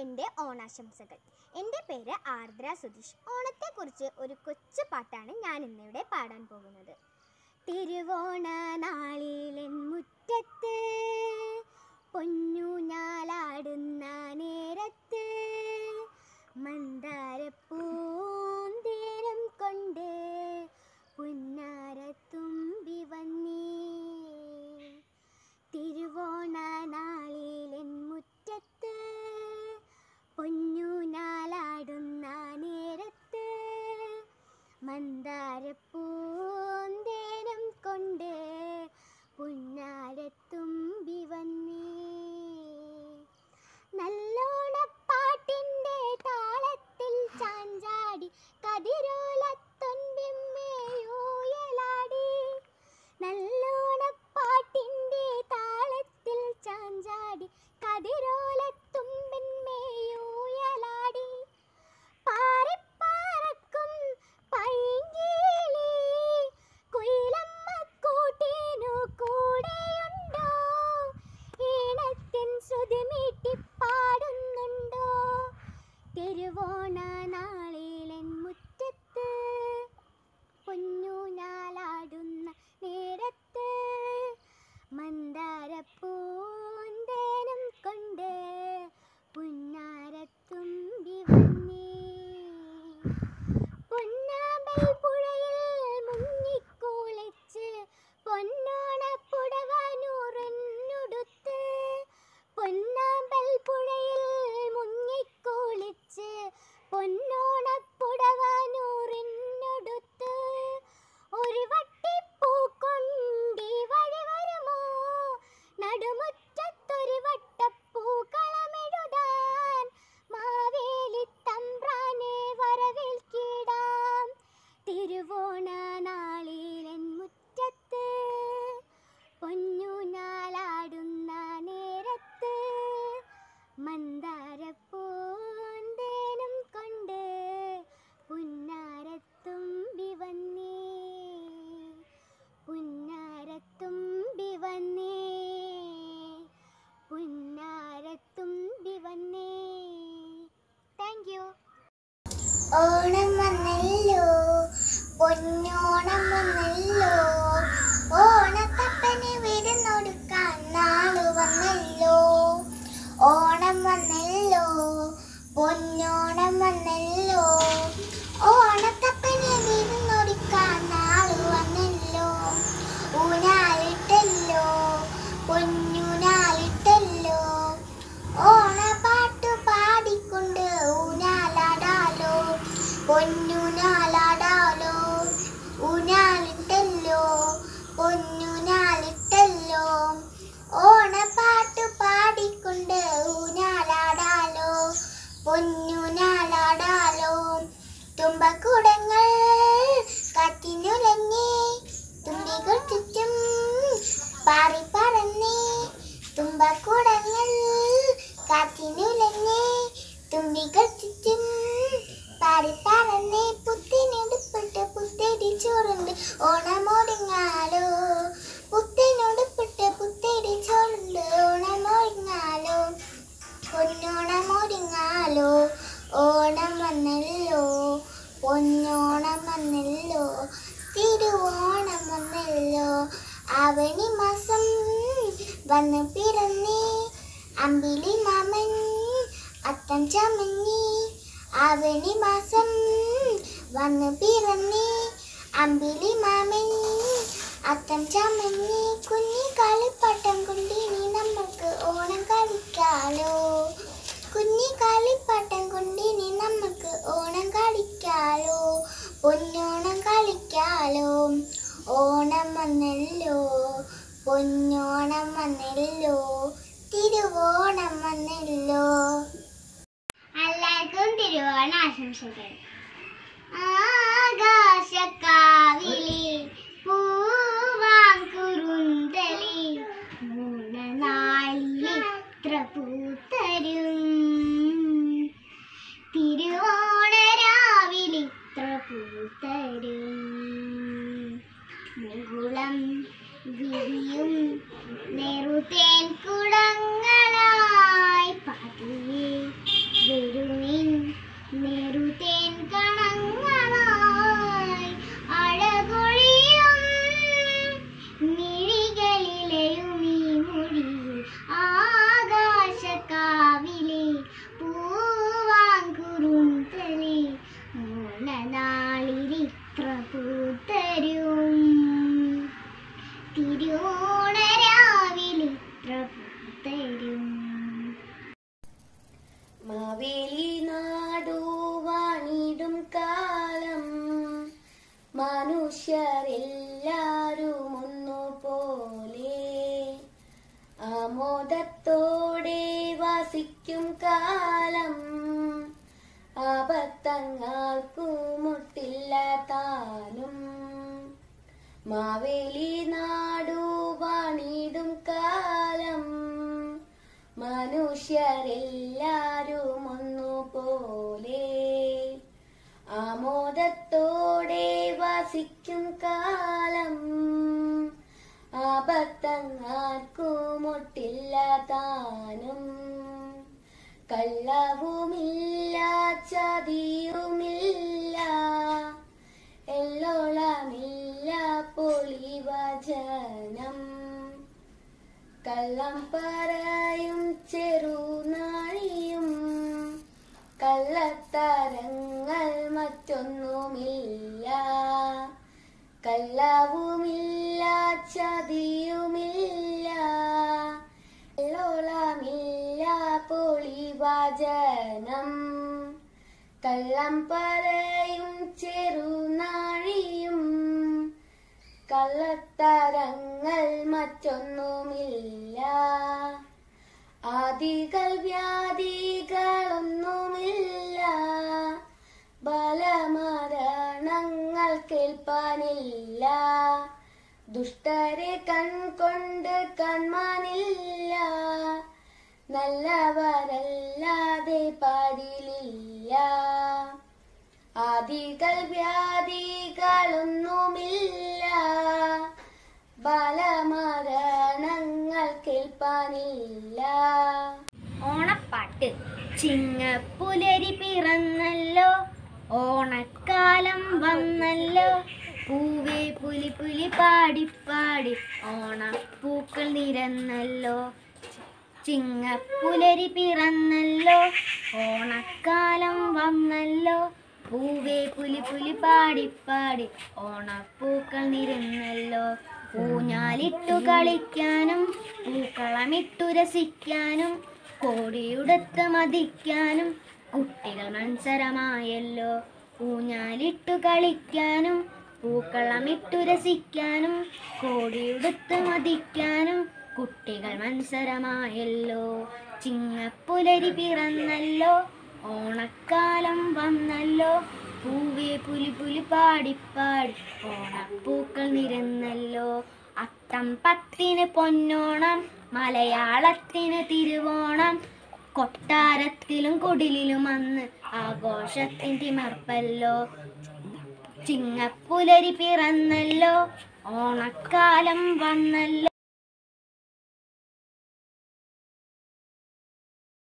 എൻ്റെ ഓണാശംസകൾ എൻ്റെ പേര് ആർദ്ര സുധീഷ് ഓണത്തെക്കുറിച്ച് ഒരു കൊച്ചു പാട്ടാണ് ഞാൻ ഇന്നിവിടെ പാടാൻ പോകുന്നത് തിരുവോണ നാളിലെൻ മുറ്റത്ത് പൊന്നു ഞാലാടുന്ന നേരത്ത് മന്ദാരപ്പൂന്തേരം കൊണ്ട് പുന്നാരത്തുമ്പി വന്നേ തിരുവോണ നാളിലെൻ മുറ്റത്ത് പൊന്നു നാലാടുന്ന നേരത്ത് മന്ദാരപ്പൂന്തേനം കൊണ്ട് പുന്നാരത്തുമ്പി വന്നേ നല്ലോണപ്പാട്ടിൻ്റെ താളത്തിൽ ചാഞ്ചാടി കതിരോലത്തൊൻപിമ്മേയൂയലാടി നല്ലോണപ്പാട്ടിൻ്റെ താളത്തിൽ ചാഞ്ചാടി കതിരോലത്തുമ്പിന്മേയൂയലാടി പാറിപ്പാറക്കും പൈങ്കിളി കുയിലമ്മക്കൂട്ടിനു കൂടെയുണ്ടോ ഈണത്തിൻ ശ്രുതിമീട്ടി പാടുന്നുണ്ടോ തിരുവോണ നാളിലെൻ മുറ്റത്ത് പൊന്നു നാലാടുന്ന നേരത്ത് മന്ദാരപ്പൂന്തേനം കൊണ്ട് പുന്നാരത്തുമ്പി വന്നേ പൊന്നാമ്പൽ പുഴയിൽ മുങ്ങിക്കുളിച്ച് പൊന്നോണപ്പുടവനൂറന്നുടുത്ത് പൊന്നാമ്പൽ പുഴയിൽ മുങ്ങിക്കുളിച്ച് പൊന്നോണപ്പുടവനൂറിനടുത്ത് ഒരു വട്ടിപ്പൂക്കൊണ്ടി വഴി വരുമോ നടുമുറ്റത്തൊരു വട്ടപ്പൂക്കളമെഴുതാൻ മാവേലി തമ്പ്രാനെ വരവേൽക്കിടാം തിരുവോണ നാളിലെൻ മുറ്റത്ത് പൊന്നു നാലാടുന്ന നേരത്ത് മന്ദാരപ്പൂന്തേനും കൊണ്ട് പുന്നാരത്തുമ്പി വന്നേ പുന്നാരത്തുമ്പി വന്നേ പുന്നാരത്തുമ്പി വന്നേ താങ്ക് യു ഓണം വന്നല്ലോ പൊന്നോണം വന്നല്ലോ ഓണത്തപ്പന് വിരുന്നൊടുക്കാൻ നാള് വന്നല്ലോ ഓണം വന്നല്ലോ പൊന്നോണം വന്നല്ലോ ഓണത്തപ്പന് വിരുന്നൊടുക്കാൻ നാള് വന്നല്ലോ ഊനാലിട്ടല്ലോ പൊന്നൂനാലിട്ടല്ലോ ഓണപ്പാട്ടു പാടിക്കൊണ്ട് ഊനാലാടാലോ പൊന്നൂനാലാടാലോ ഊനാലിട്ടല്ലോ പൊന്നൂനാലിട്ടല്ലോ ഓണപ്പാട്ടു പാടിക്കൊണ്ട് ഊനാലാടാലോ പൊന്നൂനാലാടാലോ തുമ്പക്കുടങ്ങൾ കാറ്റിനുലഞ്ഞേ തുമ്പികൾ ചുറ്റും പാറി പറന്നേ തുമ്പക്കുടങ്ങൾ കാറ്റിനുലഞ്ഞേ തുമ്പികൾ ചുറ്റും പാറി പറന്നേ പുത്തിനെടുപ്പിട്ട് പുത്തേടി ചോറുണ്ട് ഓണമോടിങ്ങാലോ പുത്തിനോടുപ്പിട്ട് പുത്തേടി ചോറുണ്ട് ഓണമോടിങ്ങാലോ പൊന്നോണമോടിങ്ങാലോ ഓണം വന്നല്ലോ പൊന്നോണം വന്നല്ലോ തിരുവോണം വന്നല്ലോ അവനി മാസം വന്ന് പിറന്നേ അമ്പിളി മാമൻ അത്തം ചമഞ്ഞി അവനി മാസം വന്ന് പിറന്നേ അമ്പിളി മാമൻ അത്തം ചമഞ്ഞി കുഞ്ഞി കളിപ്പട്ടം കൊണ്ടിനി നമുക്ക് ഓണം കളിക്കാലോ കുഞ്ഞി കളിപ്പട്ടം കൊണ്ടിനി നമുക്ക് ഓണം കളിക്കാലോ പൊന്നോണം കളിക്കാലോ ഓണം വന്നല്ലോ പൊന്നോണം വന്നല്ലോ തിരുവോണം വന്നല്ലോ എല്ലാവർക്കും തിരുവോണ ആശംസകൾ ആകാശക്കാവിലെ പൂവാങ്കുറുന്തലി മൂന്നനാളിലിത്ര പൂത്തരും തിരുവോണരാവിലിത്ര പൂത്തരും മുകുളം വിരിയും നെറുതേൻ കുടങ്ങളായി പതിയെ മാവേലി നാടുവാണിടും കാലം മനുഷ്യരെല്ലാരും ഒന്നുപോലെ ആമോദത്തോടെ വസിക്കും കാലം ആപത്തങ്ങൾക്കു മുട്ടില്ല താനും മാവേലി നാടു പണിടും കാലം മനുഷ്യരെല്ലാരും ഒന്നുപോലെ ആമോദത്തോടെ വസിക്കും കാലം ആപത്തങ്ങാർക്കു മുട്ടില്ല താനും കള്ളവുമില്ല ചതിയുമില്ല എല്ലോളമില്ല പൊളിവചനം കള്ളം പറയും ചെറുനാഴിയും കള്ളത്തരങ്ങൾ മറ്റൊന്നുമില്ല കള്ളവുമില്ല ചതിയുമില്ല എല്ലോളമില്ല പൊളിവചനം കള്ളം പറയും ചെറുനാഴിയും കള്ളത്തരങ്ങൾ മറ്റൊന്നുമില്ല ആദികൾ വ്യാധികളൊന്നുമില്ല ബലമരണങ്ങൾ കേൾപ്പാനില്ല ദുഷ്ടരെ കൺകൊണ്ട് കൺമാനില്ല നല്ലവരല്ലാതെ പാടിലില്ല ആദികൾ വ്യാധികളൊന്നുമില്ല ബലമരണങ്ങൾ കേൾപ്പാനില്ല ഓണപ്പാട്ട് ചിങ്ങപ്പുലരി പിറന്നല്ലോ ഓണക്കാലം വന്നല്ലോ പൂവേ പുലി പുലി പാടി പാടി ഓണപ്പൂക്കൾ നിരന്നല്ലോ ചിങ്ങപ്പുലരി പിറന്നല്ലോ ഓണക്കാലം വന്നല്ലോ പൂവേ പുലി പുലി പാടി പാടി ഓണപ്പൂക്കൾ നിരന്നല്ലോ ഊഞ്ഞാലിട്ടു കളിക്കാനും പൂക്കളമിട്ടു രസിക്കാനും കോടിയുടുത്ത് മതിക്കാനും കുട്ടികൾ മത്സരമായല്ലോ ഊഞ്ഞാലിട്ടു കളിക്കാനും പൂക്കളമിട്ടു രസിക്കാനും കോടിയുടുത്ത് മതിക്കാനും കുട്ടികൾ മത്സരമായല്ലോ ചിങ്ങപ്പുലരി പിറന്നല്ലോ ഓണക്കാലം വന്നല്ലോ പൂവേ പുലി പുലി പാടിപ്പാടി ഓണപ്പൂക്കൾ നിരന്നല്ലോ അത്തം പത്തിന് പൊന്നോണം മലയാളത്തിന് തിരുവോണം കൊട്ടാരത്തിലും കുടിലിലും അന്ന് ആഘോഷത്തിൻ തിമർപ്പല്ലോ ചിങ്ങപ്പുലരി പിറന്നല്ലോ ഓണക്കാലം വന്നല്ലോ